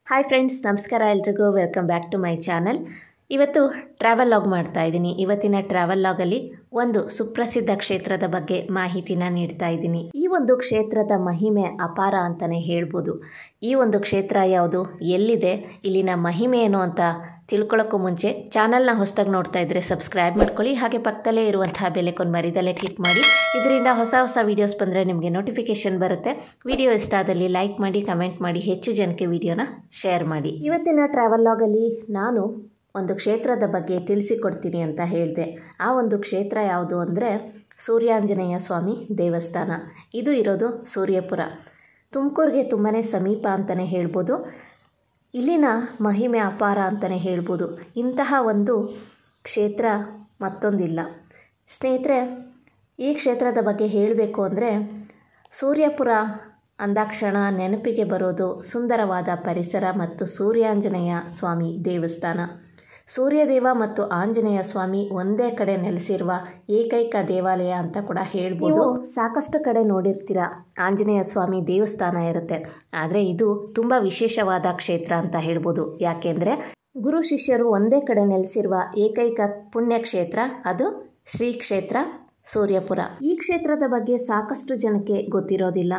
hi friends ನಮಸ್ಕಾರ ಎಲ್ರಿಗೂ welcome back to my channel ಇವತ್ತು ಟ್ರಾವೆಲ್ ಲಾಗ್ ಮಾಡ್ತಾ ಇದ್ದೀನಿ ಇವತ್ತಿನ ಟ್ರಾವೆಲ್ ಲಾಗಲ್ಲಿ ಒಂದು ಸುಪ್ರಸಿದ್ಧ ಕ್ಷೇತ್ರದ ಬಗ್ಗೆ ಮಾಹಿತಿನ ನೀಡ್ತಾ ಇದ್ದೀನಿ ಈ ಒಂದು ಕ್ಷೇತ್ರದ ಮಹಿಮೆ ಅಪಾರ ಅಂತಲೇ ಹೇಳ್ಬೋದು ಈ ಒಂದು ಕ್ಷೇತ್ರ ಯಾವುದು ಎಲ್ಲಿದೆ ಇಲ್ಲಿನ ಮಹಿಮೆ ಏನು ಅಂತ ತಿಳ್ಕೊಳ್ಳೋಕ್ಕೂ ಮುಂಚೆ ಚಾನಲ್ನ ಹೊಸದಾಗಿ ನೋಡ್ತಾ ಇದ್ದರೆ ಸಬ್ಸ್ಕ್ರೈಬ್ ಮಾಡ್ಕೊಳ್ಳಿ ಹಾಗೆ ಪಕ್ಕದಲ್ಲೇ ಇರುವಂತಹ ಬೆಲೆಕೊಂಡು ಮರಿದಲ್ಲೇ ಕ್ಲಿಕ್ ಮಾಡಿ ಇದರಿಂದ ಹೊಸ ಹೊಸ ವೀಡಿಯೋಸ್ ಬಂದರೆ ನಿಮಗೆ ನೋಟಿಫಿಕೇಷನ್ ಬರುತ್ತೆ ವಿಡಿಯೋ ಇಷ್ಟ ಆದಲ್ಲಿ ಲೈಕ್ ಮಾಡಿ ಕಮೆಂಟ್ ಮಾಡಿ ಹೆಚ್ಚು ಜನಕ್ಕೆ ವಿಡಿಯೋನ ಶೇರ್ ಮಾಡಿ ಇವತ್ತಿನ ಟ್ರಾವೆಲ್ ಲಾಗಲ್ಲಿ ನಾನು ಒಂದು ಕ್ಷೇತ್ರದ ಬಗ್ಗೆ ತಿಳಿಸಿಕೊಡ್ತೀನಿ ಅಂತ ಹೇಳಿದೆ ಆ ಒಂದು ಕ್ಷೇತ್ರ ಯಾವುದು ಅಂದರೆ ಸೂರ್ಯಾಂಜನೇಯ ಸ್ವಾಮಿ ದೇವಸ್ಥಾನ ಇದು ಇರೋದು ಸೂರ್ಯಪುರ ತುಮಕೂರಿಗೆ ತುಂಬಾ ಸಮೀಪ ಅಂತಲೇ ಹೇಳ್ಬೋದು ಇಲ್ಲಿನ ಮಹಿಮೆ ಅಪಾರ ಅಂತಲೇ ಹೇಳ್ಬೋದು ಇಂತಹ ಒಂದು ಕ್ಷೇತ್ರ ಮತ್ತೊಂದಿಲ್ಲ ಸ್ನೇಹಿತರೆ ಈ ಕ್ಷೇತ್ರದ ಬಗ್ಗೆ ಹೇಳಬೇಕು ಅಂದರೆ ಸೂರ್ಯಪುರ ಅಂದಾಕ್ಷಣ ನೆನಪಿಗೆ ಬರೋದು ಸುಂದರವಾದ ಪರಿಸರ ಮತ್ತು ಸೂರ್ಯಾಂಜನೇಯ ಸ್ವಾಮಿ ದೇವಸ್ಥಾನ ಸೂರ್ಯದೇವ ಮತ್ತು ಆಂಜನೇಯ ಸ್ವಾಮಿ ಒಂದೇ ಕಡೆ ನೆಲೆಸಿರುವ ಏಕೈಕ ದೇವಾಲಯ ಅಂತ ಕೂಡ ಹೇಳ್ಬೋದು ಸಾಕಷ್ಟು ಕಡೆ ನೋಡಿರ್ತೀರ ಆಂಜನೇಯ ಸ್ವಾಮಿ ದೇವಸ್ಥಾನ ಇರುತ್ತೆ ಆದರೆ ಇದು ತುಂಬ ವಿಶೇಷವಾದ ಕ್ಷೇತ್ರ ಅಂತ ಹೇಳ್ಬೋದು ಯಾಕೆಂದರೆ ಗುರು ಶಿಷ್ಯರು ಒಂದೇ ಕಡೆ ನೆಲೆಸಿರುವ ಏಕೈಕ ಪುಣ್ಯ ಕ್ಷೇತ್ರ ಅದು ಶ್ರೀ ಕ್ಷೇತ್ರ ಸೂರ್ಯಪುರ ಈ ಕ್ಷೇತ್ರದ ಬಗ್ಗೆ ಸಾಕಷ್ಟು ಜನಕ್ಕೆ ಗೊತ್ತಿರೋದಿಲ್ಲ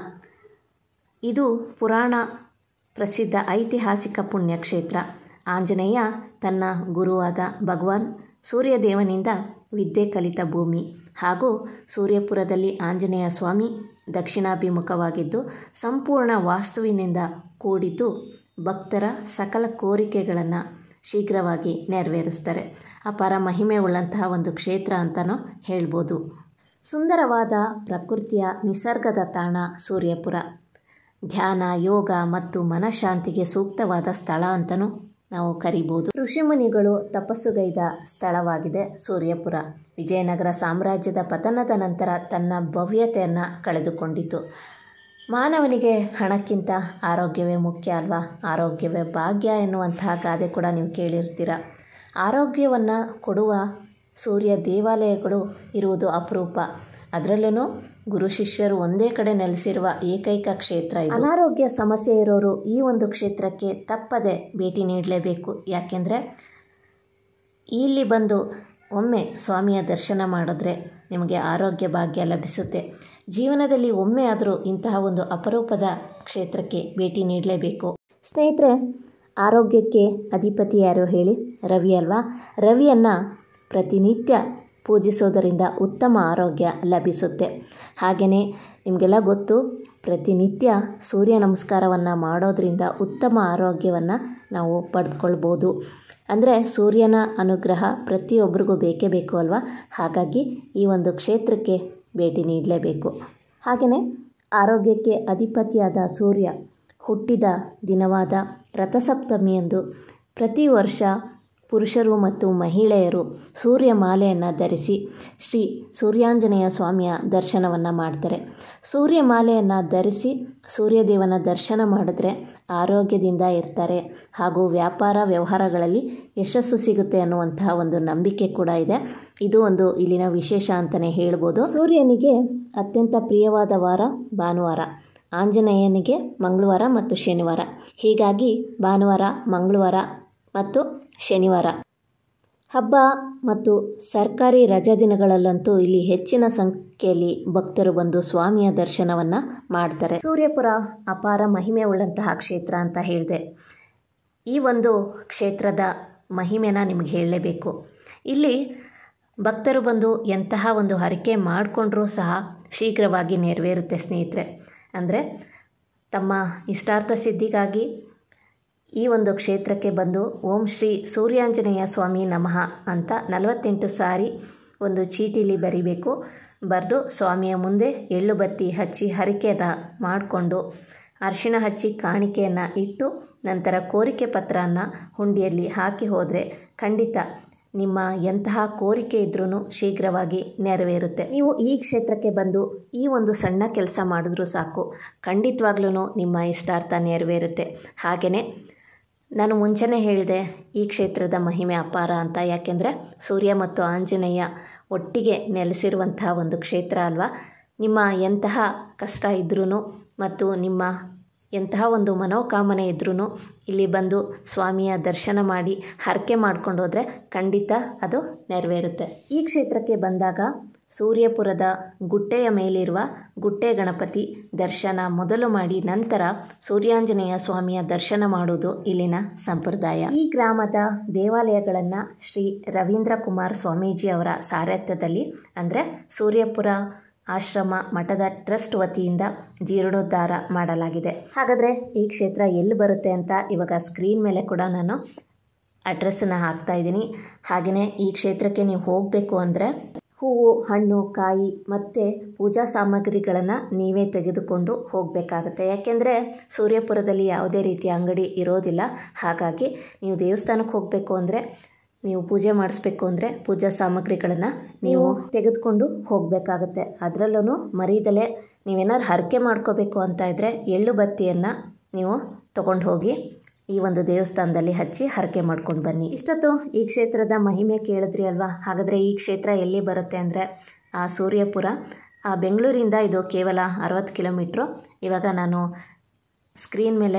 ಇದು ಪುರಾಣ ಪ್ರಸಿದ್ಧ ಐತಿಹಾಸಿಕ ಪುಣ್ಯಕ್ಷೇತ್ರ ಆಂಜನೇಯ ತನ್ನ ಗುರುವಾದ ಭಗವಾನ್ ಸೂರ್ಯದೇವನಿಂದ ವಿದ್ಯೆ ಕಲಿತ ಭೂಮಿ ಹಾಗೂ ಸೂರ್ಯಪುರದಲ್ಲಿ ಆಂಜನೇಯ ಸ್ವಾಮಿ ದಕ್ಷಿಣಾಭಿಮುಖವಾಗಿದ್ದು ಸಂಪೂರ್ಣ ವಾಸ್ತುವಿನಿಂದ ಕೂಡಿದ್ದು ಭಕ್ತರ ಸಕಲ ಕೋರಿಕೆಗಳನ್ನು ಶೀಘ್ರವಾಗಿ ನೆರವೇರಿಸ್ತಾರೆ ಅಪಾರ ಮಹಿಮೆ ಉಳ್ಳಂತಹ ಒಂದು ಕ್ಷೇತ್ರ ಅಂತಲೂ ಹೇಳ್ಬೋದು ಸುಂದರವಾದ ಪ್ರಕೃತಿಯ ನಿಸರ್ಗದ ತಾಣ ಸೂರ್ಯಪುರ ಧ್ಯಾನ ಯೋಗ ಮತ್ತು ಮನಃಶಾಂತಿಗೆ ಸೂಕ್ತವಾದ ಸ್ಥಳ ಅಂತಲೂ ನಾವು ಕರಿಬೋದು ಋಷಿಮುನಿಗಳು ತಪಸ್ಸುಗೈದ ಸ್ಥಳವಾಗಿದೆ ಸೂರ್ಯಪುರ ವಿಜಯನಗರ ಸಾಮ್ರಾಜ್ಯದ ಪತನದ ನಂತರ ತನ್ನ ಭವ್ಯತೆಯನ್ನು ಕಳೆದುಕೊಂಡಿತು ಮಾನವನಿಗೆ ಹಣಕ್ಕಿಂತ ಆರೋಗ್ಯವೇ ಮುಖ್ಯ ಅಲ್ವಾ ಆರೋಗ್ಯವೇ ಭಾಗ್ಯ ಎನ್ನುವಂತಹ ಗಾದೆ ಕೂಡ ನೀವು ಕೇಳಿರ್ತೀರ ಆರೋಗ್ಯವನ್ನು ಕೊಡುವ ಸೂರ್ಯ ದೇವಾಲಯಗಳು ಇರುವುದು ಅಪರೂಪ ಅದರಲ್ಲೂ ಗುರು ಶಿಷ್ಯರು ಒಂದೇ ಕಡೆ ನೆಲೆಸಿರುವ ಏಕೈಕ ಕ್ಷೇತ್ರ ಇದು ಅನಾರೋಗ್ಯ ಸಮಸ್ಯೆ ಇರೋರು ಈ ಒಂದು ಕ್ಷೇತ್ರಕ್ಕೆ ತಪ್ಪದೆ ಭೇಟಿ ನೀಡಲೇಬೇಕು ಯಾಕೆಂದರೆ ಇಲ್ಲಿ ಬಂದು ಒಮ್ಮೆ ಸ್ವಾಮಿಯ ದರ್ಶನ ಮಾಡಿದ್ರೆ ನಿಮಗೆ ಆರೋಗ್ಯ ಭಾಗ್ಯ ಲಭಿಸುತ್ತೆ ಜೀವನದಲ್ಲಿ ಒಮ್ಮೆ ಆದರೂ ಇಂತಹ ಒಂದು ಅಪರೂಪದ ಕ್ಷೇತ್ರಕ್ಕೆ ಭೇಟಿ ನೀಡಲೇಬೇಕು ಸ್ನೇಹಿತರೆ ಆರೋಗ್ಯಕ್ಕೆ ಅಧಿಪತಿ ಯಾರು ಹೇಳಿ ರವಿ ಅಲ್ವಾ ರವಿಯನ್ನು ಪ್ರತಿನಿತ್ಯ ಪೂಜಿಸೋದರಿಂದ ಉತ್ತಮ ಆರೋಗ್ಯ ಲಭಿಸುತ್ತೆ ಹಾಗೆಯೇ ನಿಮಗೆಲ್ಲ ಗೊತ್ತು ಪ್ರತಿನಿತ್ಯ ಸೂರ್ಯ ನಮಸ್ಕಾರವನ್ನು ಮಾಡೋದರಿಂದ ಉತ್ತಮ ಆರೋಗ್ಯವನ್ನು ನಾವು ಪಡೆದುಕೊಳ್ಬೋದು ಅಂದರೆ ಸೂರ್ಯನ ಅನುಗ್ರಹ ಪ್ರತಿಯೊಬ್ಬರಿಗೂ ಬೇಕೇ ಬೇಕು ಅಲ್ವಾ ಹಾಗಾಗಿ ಈ ಒಂದು ಕ್ಷೇತ್ರಕ್ಕೆ ಭೇಟಿ ನೀಡಲೇಬೇಕು ಹಾಗೆಯೇ ಆರೋಗ್ಯಕ್ಕೆ ಅಧಿಪತಿಯಾದ ಸೂರ್ಯ ಹುಟ್ಟಿದ ದಿನವಾದ ರಥಸಪ್ತಮಿಯಂದು ಪ್ರತಿ ವರ್ಷ ಪುರುಷರು ಮತ್ತು ಮಹಿಳೆಯರು ಸೂರ್ಯ ಮಾಲೆಯನ್ನು ಧರಿಸಿ ಶ್ರೀ ಸೂರ್ಯಾಂಜನೇಯ ಸ್ವಾಮಿಯ ದರ್ಶನವನ್ನು ಮಾಡ್ತಾರೆ ಸೂರ್ಯ ಮಾಲೆಯನ್ನು ಧರಿಸಿ ಸೂರ್ಯದೇವನ ದರ್ಶನ ಮಾಡಿದ್ರೆ ಆರೋಗ್ಯದಿಂದ ಇರ್ತಾರೆ ಹಾಗೂ ವ್ಯಾಪಾರ ವ್ಯವಹಾರಗಳಲ್ಲಿ ಯಶಸ್ಸು ಸಿಗುತ್ತೆ ಅನ್ನುವಂತಹ ಒಂದು ನಂಬಿಕೆ ಕೂಡ ಇದೆ ಇದು ಒಂದು ಇಲ್ಲಿನ ವಿಶೇಷ ಅಂತಲೇ ಹೇಳ್ಬೋದು ಸೂರ್ಯನಿಗೆ ಅತ್ಯಂತ ಪ್ರಿಯವಾದ ವಾರ ಭಾನುವಾರ ಆಂಜನೇಯನಿಗೆ ಮಂಗಳವಾರ ಮತ್ತು ಶನಿವಾರ ಹೀಗಾಗಿ ಭಾನುವಾರ ಮಂಗಳವಾರ ಮತ್ತು ಶನಿವಾರ ಹಬ್ಬ ಮತ್ತು ಸರ್ಕಾರಿ ರಜಾ ದಿನಗಳಲ್ಲಂತೂ ಇಲ್ಲಿ ಹೆಚ್ಚಿನ ಸಂಖ್ಯೆಯಲ್ಲಿ ಭಕ್ತರು ಬಂದು ಸ್ವಾಮಿಯ ದರ್ಶನವನ್ನು ಮಾಡ್ತಾರೆ ಸೂರ್ಯಪುರ ಅಪಾರ ಮಹಿಮೆ ಉಳ್ಳಂತಹ ಕ್ಷೇತ್ರ ಅಂತ ಹೇಳಿದೆ ಈ ಒಂದು ಕ್ಷೇತ್ರದ ಮಹಿಮೆನ ನಿಮಗೆ ಹೇಳಲೇಬೇಕು ಇಲ್ಲಿ ಭಕ್ತರು ಬಂದು ಎಂತಹ ಒಂದು ಹರಕೆ ಮಾಡಿಕೊಂಡ್ರೂ ಸಹ ಶೀಘ್ರವಾಗಿ ನೆರವೇರುತ್ತೆ ಸ್ನೇಹಿತರೆ ಅಂದರೆ ತಮ್ಮ ಇಷ್ಟಾರ್ಥ ಸಿದ್ಧಿಗಾಗಿ ಈ ಒಂದು ಕ್ಷೇತ್ರಕ್ಕೆ ಬಂದು ಓಂ ಶ್ರೀ ಸೂರ್ಯಾಂಜನೇಯ ಸ್ವಾಮಿ ನಮಃ ಅಂತ ನಲವತ್ತೆಂಟು ಸಾರಿ ಒಂದು ಚೀಟಿಲಿ ಬರಿಬೇಕು ಬರೆದು ಸ್ವಾಮಿಯ ಮುಂದೆ ಎಳ್ಳು ಬತ್ತಿ ಹಚ್ಚಿ ಹರಿಕೆಯನ್ನು ಮಾಡಿಕೊಂಡು ಅರಿಶಿಣ ಹಚ್ಚಿ ಕಾಣಿಕೆಯನ್ನು ಇಟ್ಟು ನಂತರ ಕೋರಿಕೆ ಪತ್ರವನ್ನು ಹುಂಡಿಯಲ್ಲಿ ಹಾಕಿ ಹೋದರೆ ಖಂಡಿತ ನಿಮ್ಮ ಎಂತಹ ಕೋರಿಕೆ ಇದ್ರೂ ಶೀಘ್ರವಾಗಿ ನೆರವೇರುತ್ತೆ ನೀವು ಈ ಕ್ಷೇತ್ರಕ್ಕೆ ಬಂದು ಈ ಒಂದು ಸಣ್ಣ ಕೆಲಸ ಮಾಡಿದ್ರೂ ಸಾಕು ಖಂಡಿತವಾಗ್ಲೂ ನಿಮ್ಮ ಇಷ್ಟಾರ್ಥ ನೆರವೇರುತ್ತೆ ಹಾಗೆಯೇ ನಾನು ಮುಂಚೆನೇ ಹೇಳಿದೆ ಈ ಕ್ಷೇತ್ರದ ಮಹಿಮೆ ಅಪಾರ ಅಂತ ಯಾಕೆಂದರೆ ಸೂರ್ಯ ಮತ್ತು ಆಂಜನೇಯ ಒಟ್ಟಿಗೆ ನೆಲೆಸಿರುವಂತಹ ಒಂದು ಕ್ಷೇತ್ರ ಅಲ್ವಾ ನಿಮ್ಮ ಎಂತಹ ಕಷ್ಟ ಇದ್ರೂ ಮತ್ತು ನಿಮ್ಮ ಎಂತಹ ಒಂದು ಮನೋಕಾಮನೆ ಇದ್ರೂ ಇಲ್ಲಿ ಬಂದು ಸ್ವಾಮಿಯ ದರ್ಶನ ಮಾಡಿ ಹರಕೆ ಮಾಡ್ಕೊಂಡು ಹೋದರೆ ಖಂಡಿತ ಅದು ನೆರವೇರುತ್ತೆ ಈ ಕ್ಷೇತ್ರಕ್ಕೆ ಬಂದಾಗ ಸೂರ್ಯಪುರದ ಗುಟ್ಟೆಯ ಮೇಲಿರುವ ಗುಟ್ಟೆ ಗಣಪತಿ ದರ್ಶನ ಮೊದಲು ಮಾಡಿ ನಂತರ ಸೂರ್ಯಾಂಜನೇಯ ಸ್ವಾಮಿಯ ದರ್ಶನ ಮಾಡುವುದು ಇಲ್ಲಿನ ಸಂಪ್ರದಾಯ ಈ ಗ್ರಾಮದ ದೇವಾಲಯಗಳನ್ನು ಶ್ರೀ ರವೀಂದ್ರ ಕುಮಾರ್ ಸ್ವಾಮೀಜಿ ಅವರ ಸಾರಥ್ಯದಲ್ಲಿ ಅಂದರೆ ಸೂರ್ಯಪುರ ಆಶ್ರಮ ಮಠದ ಟ್ರಸ್ಟ್ ವತಿಯಿಂದ ಜೀರ್ಣೋದ್ಧಾರ ಮಾಡಲಾಗಿದೆ ಹಾಗಾದರೆ ಈ ಕ್ಷೇತ್ರ ಎಲ್ಲಿ ಬರುತ್ತೆ ಅಂತ ಇವಾಗ ಸ್ಕ್ರೀನ್ ಮೇಲೆ ಕೂಡ ನಾನು ಅಡ್ರೆಸ್ಸನ್ನು ಹಾಕ್ತಾ ಇದ್ದೀನಿ ಹಾಗೆಯೇ ಈ ಕ್ಷೇತ್ರಕ್ಕೆ ನೀವು ಹೋಗಬೇಕು ಅಂದರೆ ಹೂವು ಹಣ್ಣು ಕಾಯಿ ಮತ್ತು ಪೂಜಾ ಸಾಮಗ್ರಿಗಳನ್ನು ನೀವೇ ತೆಗೆದುಕೊಂಡು ಹೋಗಬೇಕಾಗುತ್ತೆ ಯಾಕೆಂದರೆ ಸೂರ್ಯಪುರದಲ್ಲಿ ಯಾವುದೇ ರೀತಿಯ ಅಂಗಡಿ ಇರೋದಿಲ್ಲ ಹಾಗಾಗಿ ನೀವು ದೇವಸ್ಥಾನಕ್ಕೆ ಹೋಗಬೇಕು ಅಂದರೆ ನೀವು ಪೂಜೆ ಮಾಡಿಸ್ಬೇಕು ಅಂದರೆ ಪೂಜಾ ಸಾಮಗ್ರಿಗಳನ್ನು ನೀವು ತೆಗೆದುಕೊಂಡು ಹೋಗಬೇಕಾಗುತ್ತೆ ಅದರಲ್ಲೂ ಮರೀದಲೇ ನೀವೇನಾದ್ರು ಹರಕೆ ಮಾಡ್ಕೋಬೇಕು ಅಂತ ಇದ್ದರೆ ಎಳ್ಳು ಬತ್ತಿಯನ್ನು ನೀವು ತೊಗೊಂಡು ಹೋಗಿ ಈ ಒಂದು ದೇವಸ್ಥಾನದಲ್ಲಿ ಹಚ್ಚಿ ಹರಕೆ ಮಾಡ್ಕೊಂಡು ಬನ್ನಿ ಇಷ್ಟೊತ್ತು ಈ ಕ್ಷೇತ್ರದ ಮಹಿಮೆ ಕೇಳಿದ್ರಿ ಅಲ್ವಾ ಹಾಗಾದರೆ ಈ ಕ್ಷೇತ್ರ ಎಲ್ಲಿ ಬರುತ್ತೆ ಅಂದರೆ ಆ ಸೂರ್ಯಪುರ ಆ ಬೆಂಗಳೂರಿಂದ ಇದು ಕೇವಲ ಅರವತ್ತು ಕಿಲೋಮೀಟ್ರು ಇವಾಗ ನಾನು ಸ್ಕ್ರೀನ್ ಮೇಲೆ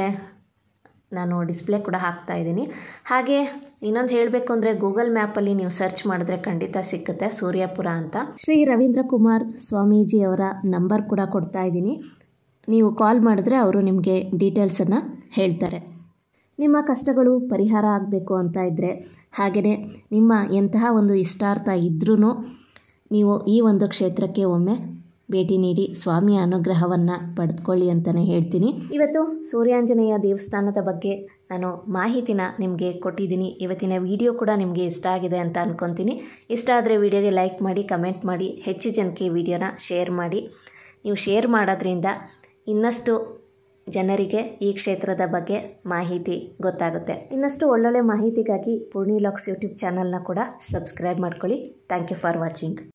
ನಾನು ಡಿಸ್ಪ್ಲೇ ಕೂಡ ಹಾಕ್ತಾ ಇದ್ದೀನಿ ಹಾಗೆ ಇನ್ನೊಂದು ಹೇಳಬೇಕು ಅಂದರೆ ಗೂಗಲ್ ಮ್ಯಾಪಲ್ಲಿ ನೀವು ಸರ್ಚ್ ಮಾಡಿದ್ರೆ ಖಂಡಿತ ಸಿಕ್ಕುತ್ತೆ ಸೂರ್ಯಪುರ ಅಂತ ಶ್ರೀ ರವೀಂದ್ರ ಕುಮಾರ್ ಸ್ವಾಮೀಜಿ ಅವರ ನಂಬರ್ ಕೂಡ ಕೊಡ್ತಾ ಇದ್ದೀನಿ ನೀವು ಕಾಲ್ ಮಾಡಿದ್ರೆ ಅವರು ನಿಮಗೆ ಡೀಟೇಲ್ಸನ್ನು ಹೇಳ್ತಾರೆ ನಿಮ್ಮ ಕಷ್ಟಗಳು ಪರಿಹಾರ ಆಗಬೇಕು ಅಂತ ಇದ್ದರೆ ಹಾಗೆಯೇ ನಿಮ್ಮ ಎಂತಹ ಒಂದು ಇಷ್ಟಾರ್ಥ ಇದ್ರೂ ನೀವು ಈ ಒಂದು ಕ್ಷೇತ್ರಕ್ಕೆ ಒಮ್ಮೆ ಭೇಟಿ ನೀಡಿ ಸ್ವಾಮಿಯ ಅನುಗ್ರಹವನ್ನು ಪಡೆದುಕೊಳ್ಳಿ ಅಂತಲೇ ಹೇಳ್ತೀನಿ ಇವತ್ತು ಸೂರ್ಯಾಂಜನೇಯ ದೇವಸ್ಥಾನದ ಬಗ್ಗೆ ನಾನು ಮಾಹಿತಿನ ನಿಮಗೆ ಕೊಟ್ಟಿದ್ದೀನಿ ಇವತ್ತಿನ ವಿಡಿಯೋ ಕೂಡ ನಿಮಗೆ ಇಷ್ಟ ಆಗಿದೆ ಅಂತ ಅಂದ್ಕೊತೀನಿ ಇಷ್ಟ ಆದರೆ ವಿಡಿಯೋಗೆ ಲೈಕ್ ಮಾಡಿ ಕಮೆಂಟ್ ಮಾಡಿ ಹೆಚ್ಚು ಜನಕ್ಕೆ ವಿಡಿಯೋನ ಶೇರ್ ಮಾಡಿ ನೀವು ಶೇರ್ ಮಾಡೋದ್ರಿಂದ ಇನ್ನಷ್ಟು ಜನರಿಗೆ ಈ ಕ್ಷೇತ್ರದ ಬಗ್ಗೆ ಮಾಹಿತಿ ಗೊತ್ತಾಗುತ್ತೆ ಇನ್ನಷ್ಟು ಒಳ್ಳೊಳ್ಳೆ ಮಾಹಿತಿಗಾಗಿ ಪೂರ್ಣಿ ಲಾಕ್ಸ್ ಯೂಟ್ಯೂಬ್ ಚಾನಲ್ನ ಕೂಡ ಸಬ್ಸ್ಕ್ರೈಬ್ ಮಾಡ್ಕೊಳ್ಳಿ ಥ್ಯಾಂಕ್ ಯು ಫಾರ್ ವಾಚಿಂಗ್